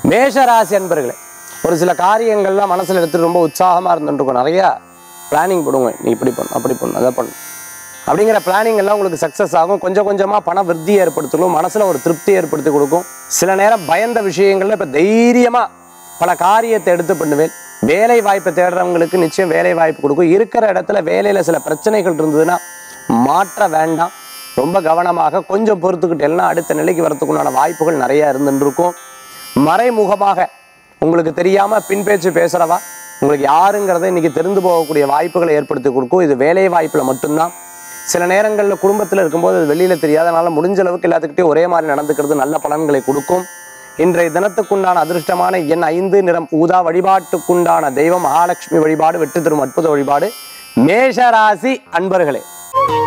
மேஷராசி அன்பர்களே ஒரு சில காரியங்கள்லாம் மனசில் எடுத்துட்டு ரொம்ப உற்சாகமாக இருந்துருக்கும் நிறையா பிளானிங் போடுவோம் நீ இப்படி பண்ணு அப்படி பண்ணு அதை பண்ணு அப்படிங்கிற பிளானிங் எல்லாம் உங்களுக்கு சக்ஸஸ் ஆகும் கொஞ்சம் கொஞ்சமாக பண விருத்தி ஏற்படுத்தலும் மனசில் ஒரு திருப்தி ஏற்படுத்தி கொடுக்கும் சில நேரம் பயந்த விஷயங்கள்ல இப்போ தைரியமாக பல காரியத்தை எடுத்து பண்ணுவேன் வேலை வாய்ப்பை தேடுறவங்களுக்கு நிச்சயம் வேலை வாய்ப்பு கொடுக்கும் இருக்கிற இடத்துல வேலையில் சில பிரச்சனைகள் இருந்ததுன்னா மாற்ற வேண்டாம் ரொம்ப கவனமாக கொஞ்சம் பொறுத்துக்கிட்டேன்னா அடுத்த நிலைக்கு வரத்துக்குண்டான வாய்ப்புகள் நிறைய இருந்துட்டு இருக்கும் மறைமுகமாக உங்களுக்கு தெரியாம பின்பேச்சு பேசுறவா உங்களுக்கு யாருங்கிறத இன்னைக்கு தெரிந்து போகக்கூடிய வாய்ப்புகளை ஏற்படுத்தி கொடுக்கும் இது வேலை வாய்ப்புல மட்டும்தான் சில நேரங்களில் குடும்பத்தில் இருக்கும்போது அது வெளியில தெரியாதனால முடிஞ்ச அளவுக்கு எல்லாத்துக்கிட்டையும் ஒரே மாதிரி நடந்துக்கிறது நல்ல பலன்களை கொடுக்கும் இன்றைய தினத்துக்குண்டான அதிர்ஷ்டமான எண் ஐந்து நிறம் ஊதா வழிபாட்டுக்குண்டான தெய்வம் மகாலட்சுமி வழிபாடு வெற்றி தரும் அற்புத வழிபாடு மேஷராசி அன்பர்களே